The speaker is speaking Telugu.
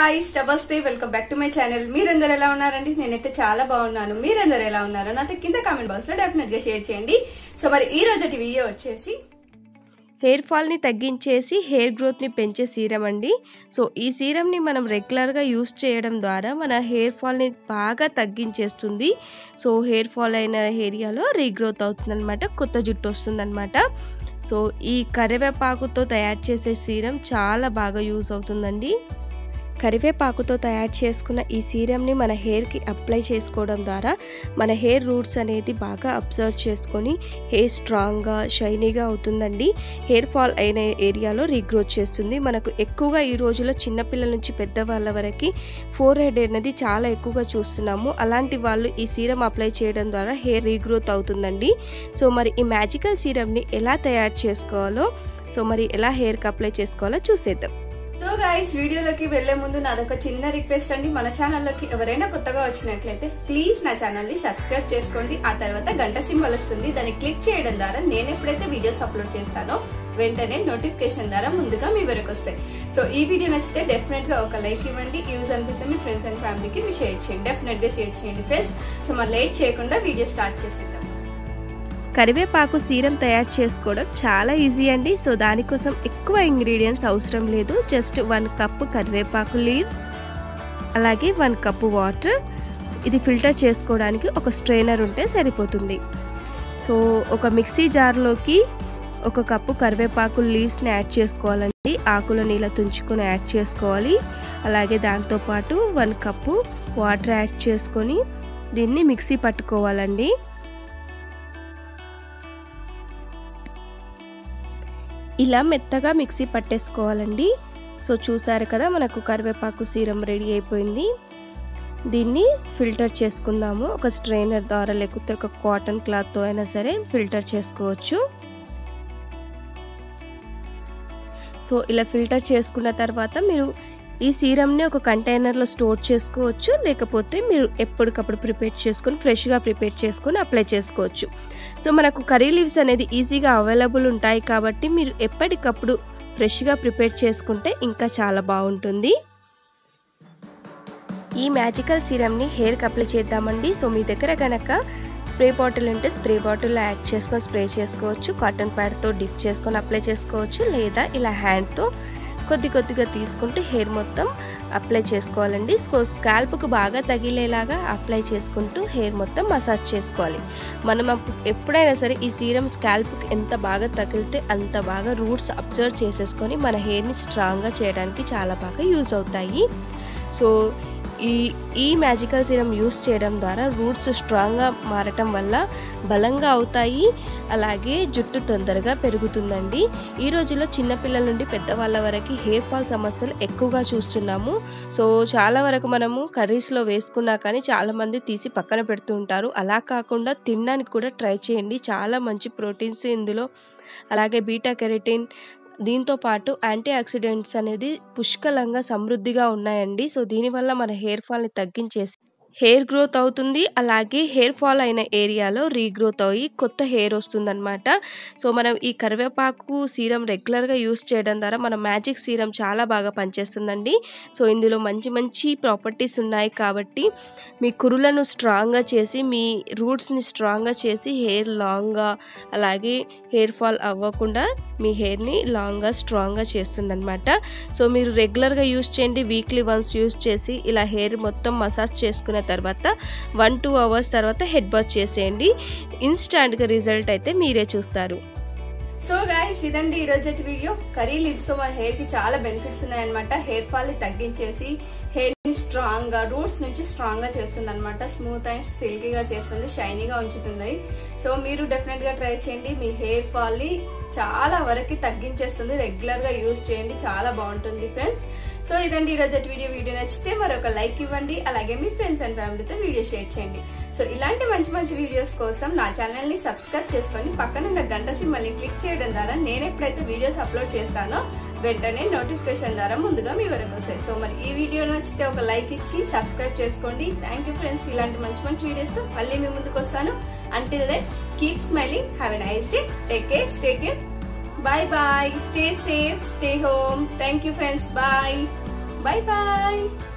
గాయ్స్ నమస్తే welcome back to my channel మీరందరూ ఎలా ఉన్నారండి నేనైతే చాలా బాగున్నాను మీరందరూ ఎలా ఉన్నారు నాతో కింద కామెంట్ బాక్స్ లో డెఫినెట్ గా షేర్ చేయండి సో మరి ఈ రోజు వీడియో వచ్చేసి హెయిర్ ఫాల్ని తగ్గించేసి హెయిర్ గ్రోత్ని పెంచే సీరం అండి సో ఈ సీరంని మనం రెగ్యులర్గా యూస్ చేయడం ద్వారా మన హెయిర్ ఫాల్ని బాగా తగ్గించేస్తుంది సో హెయిర్ ఫాల్ అయిన ఏరియాలో రీగ్రోత్ అవుతుందన్నమాట కొత్త జుట్టు వస్తుందన్నమాట సో ఈ కరివేపాకుతో తయారు చేసే సీరం చాలా బాగా యూస్ అవుతుందండి కరివేపాకుతో తయారు చేసుకున్న ఈ సీరంని మన హెయిర్కి అప్లై చేసుకోవడం ద్వారా మన హెయిర్ రూట్స్ అనేది బాగా అబ్జర్వ్ చేసుకొని హెయిర్ స్ట్రాంగ్గా షైనీగా అవుతుందండి హెయిర్ ఫాల్ అయిన ఏరియాలో రీగ్రోత్ చేస్తుంది మనకు ఎక్కువగా ఈ రోజుల్లో చిన్నపిల్లల నుంచి పెద్దవాళ్ళ వరకు ఫోర్ హెడ్ అనేది చాలా ఎక్కువగా చూస్తున్నాము అలాంటి వాళ్ళు ఈ సీరం అప్లై చేయడం ద్వారా హెయిర్ రీగ్రోత్ అవుతుందండి సో మరి ఈ మ్యాజికల్ సీరంని ఎలా తయారు చేసుకోవాలో సో మరి ఎలా హెయిర్కి అప్లై చేసుకోవాలో చూసేద్దాం సో గాయస్ వీడియోలోకి వెళ్లే ముందు నాదొక చిన్న రిక్వెస్ట్ అండి మన ఛానల్లోకి ఎవరైనా కొత్తగా వచ్చినట్లయితే ప్లీజ్ నా ఛానల్ ని సబ్స్క్రైబ్ చేసుకోండి ఆ తర్వాత గంట సింబల్ వస్తుంది దాన్ని క్లిక్ చేయడం ద్వారా నేను ఎప్పుడైతే వీడియోస్ అప్లోడ్ చేస్తానో వెంటనే నోటిఫికేషన్ ద్వారా ముందుగా మీ వరకు వస్తాయి సో ఈ వీడియో నచ్చితే డెఫినెట్ గా ఒక లైక్ ఇవ్వండి యూజ్ అనిపిస్తే మీ ఫ్రెండ్స్ అండ్ ఫ్యామిలీకి మీ షేర్ చేయండి డెఫినెట్ గా షేర్ చేయండి ఫ్రెండ్స్ సో మరి లేట్ చేయకుండా వీడియో స్టార్ట్ చేసేద్దాం కరివేపాకు సీరం తయారు చేసుకోవడం చాలా ఈజీ అండి సో దానికోసం ఎక్కువ ఇంగ్రీడియంట్స్ అవసరం లేదు జస్ట్ వన్ కప్ కరివేపాకు లీవ్స్ అలాగే వన్ కప్పు వాటర్ ఇది ఫిల్టర్ చేసుకోవడానికి ఒక స్ట్రైనర్ ఉంటే సరిపోతుంది సో ఒక మిక్సీ జార్లోకి ఒక కప్పు కరివేపాకు లీవ్స్ని యాడ్ చేసుకోవాలండి ఆకుల నీళ్ళ తుంచుకొని యాడ్ చేసుకోవాలి అలాగే దాంతోపాటు వన్ కప్పు వాటర్ యాడ్ చేసుకొని దీన్ని మిక్సీ పట్టుకోవాలండి ఇలా మెత్తగా మిక్సీ పట్టేసుకోవాలండి సో చూసారు కదా మనకు కరివేపాకు సీరం రెడీ అయిపోయింది దీన్ని ఫిల్టర్ చేసుకుందాము ఒక స్ట్రైనర్ ద్వారా లేకపోతే ఒక కాటన్ క్లాత్తో అయినా సరే ఫిల్టర్ చేసుకోవచ్చు సో ఇలా ఫిల్టర్ చేసుకున్న తర్వాత మీరు ఈ సీరమ్ని ఒక కంటైనర్లో స్టోర్ చేసుకోవచ్చు లేకపోతే మీరు ఎప్పటికప్పుడు ప్రిపేర్ చేసుకొని ఫ్రెష్గా ప్రిపేర్ చేసుకొని అప్లై చేసుకోవచ్చు సో మనకు కర్రీ లీవ్స్ అనేది ఈజీగా అవైలబుల్ ఉంటాయి కాబట్టి మీరు ఎప్పటికప్పుడు ఫ్రెష్గా ప్రిపేర్ చేసుకుంటే ఇంకా చాలా బాగుంటుంది ఈ మ్యాజికల్ సీరమ్ని హెయిర్కి అప్లై చేద్దామండి సో మీ దగ్గర కనుక స్ప్రే బాటిల్ ఉంటే స్ప్రే బాటిల్లో యాడ్ చేసుకొని స్ప్రే చేసుకోవచ్చు కాటన్ ప్యాడ్తో డిప్ చేసుకొని అప్లై చేసుకోవచ్చు లేదా ఇలా హ్యాండ్తో కొద్ది కొద్దిగా తీసుకుంటూ హెయిర్ మొత్తం అప్లై చేసుకోవాలండి సో స్కాల్ప్కు బాగా తగిలేలాగా అప్లై చేసుకుంటూ హెయిర్ మొత్తం మసాజ్ చేసుకోవాలి మనం ఎప్పుడైనా సరే ఈ సీరం స్కాల్ప్కి ఎంత బాగా తగిలితే అంత బాగా రూట్స్ అబ్జర్వ్ చేసేసుకొని మన హెయిర్ని స్ట్రాంగ్గా చేయడానికి చాలా బాగా యూజ్ అవుతాయి సో ఈ ఈ మ్యాజికల్ సీరం యూస్ చేయడం ద్వారా రూట్స్ స్ట్రాంగ్గా మారటం వల్ల బలంగా అవుతాయి అలాగే జుట్టు తొందరగా పెరుగుతుందండి ఈ రోజుల్లో చిన్నపిల్లల నుండి పెద్దవాళ్ళ వరకు హెయిర్ ఫాల్ సమస్యలు ఎక్కువగా చూస్తున్నాము సో చాలా వరకు మనము కర్రీస్లో వేసుకున్నా కానీ చాలామంది తీసి పక్కన పెడుతూ ఉంటారు అలా కాకుండా తినడానికి కూడా ట్రై చేయండి చాలా మంచి ప్రోటీన్స్ ఇందులో అలాగే బీటా కెరటిన్ దీంతో పాటు యాంటీ ఆక్సిడెంట్స్ అనేది పుష్కలంగా సమృద్ధిగా ఉన్నాయండి సో దీనివల్ల మన హెయిర్ ఫాల్ని తగ్గించేసి హెయిర్ గ్రోత్ అవుతుంది అలాగే హెయిర్ ఫాల్ అయిన ఏరియాలో రీగ్రోత్ అయ్యి కొత్త హెయిర్ వస్తుందన్నమాట సో మనం ఈ కరివేపాకు సీరం రెగ్యులర్గా యూస్ చేయడం ద్వారా మన మ్యాజిక్ సీరం చాలా బాగా పనిచేస్తుందండి సో ఇందులో మంచి మంచి ప్రాపర్టీస్ ఉన్నాయి కాబట్టి మీ కురులను స్ట్రాంగ్గా చేసి మీ రూట్స్ని స్ట్రాంగ్గా చేసి హెయిర్ లాంగ్గా అలాగే హెయిర్ ఫాల్ అవ్వకుండా మీ హెయిర్ని లాంగ్గా స్ట్రాంగ్గా చేస్తుందన్నమాట సో మీరు రెగ్యులర్గా యూస్ చేయండి వీక్లీ వన్స్ యూస్ చేసి ఇలా హెయిర్ మొత్తం మసాజ్ చేసుకున్న తర్వాత వన్ టూ అవర్స్ తర్వాత హెడ్ బాత్ చేసేయండి ఇన్స్టాంట్గా రిజల్ట్ అయితే మీరే చూస్తారు సో గాయస్ ఇదండి ఈ రోజు వీడియో కర్రీ లిప్స్ తో మన హెయిర్ కి చాలా బెనిఫిట్స్ ఉన్నాయన్నమాట హెయిర్ ఫాల్ ని తగ్గించేసి హెయిర్ ని స్ట్రాంగ్ గా రూట్స్ నుంచి స్ట్రాంగ్ గా చేస్తుంది అనమాట స్మూత్ అండ్ సిల్కీగా చేస్తుంది షైనీగా ఉంచుతుంది సో మీరు డెఫినెట్ గా ట్రై చేయండి మీ హెయిర్ ఫాల్ ని చాలా వరకు తగ్గించేస్తుంది రెగ్యులర్ గా యూజ్ చేయండి చాలా బాగుంటుంది ఫ్రెండ్స్ సో ఇదండి ఈరోజు వీడియో వీడియో నచ్చితే మరొక లైక్ ఇవ్వండి అలాగే మీ ఫ్రెండ్స్ అండ్ ఫ్యామిలీతో వీడియో షేర్ చేయండి సో ఇలాంటి మంచి మంచి వీడియోస్ కోసం నా ఛానల్ ని సబ్స్క్రైబ్ చేసుకొని పక్కన ఉన్న గంట సింబల్ని క్లిక్ చేయడం ద్వారా నేను ఎప్పుడైతే వీడియోస్ అప్లోడ్ చేస్తానో వెంటనే నోటిఫికేషన్ ద్వారా ముందుగా మీ వరకు వస్తాయి సో మరి ఈ వీడియో నచ్చితే ఒక లైక్ ఇచ్చి సబ్స్క్రైబ్ చేసుకోండి థ్యాంక్ యూ ఫ్రెండ్స్ ఇలాంటి మంచి మంచి వీడియోస్ తో మళ్ళీ మీ ముందుకు వస్తాను until then keep smiling have a nice day take care stay tune bye bye stay safe stay home thank you friends bye bye bye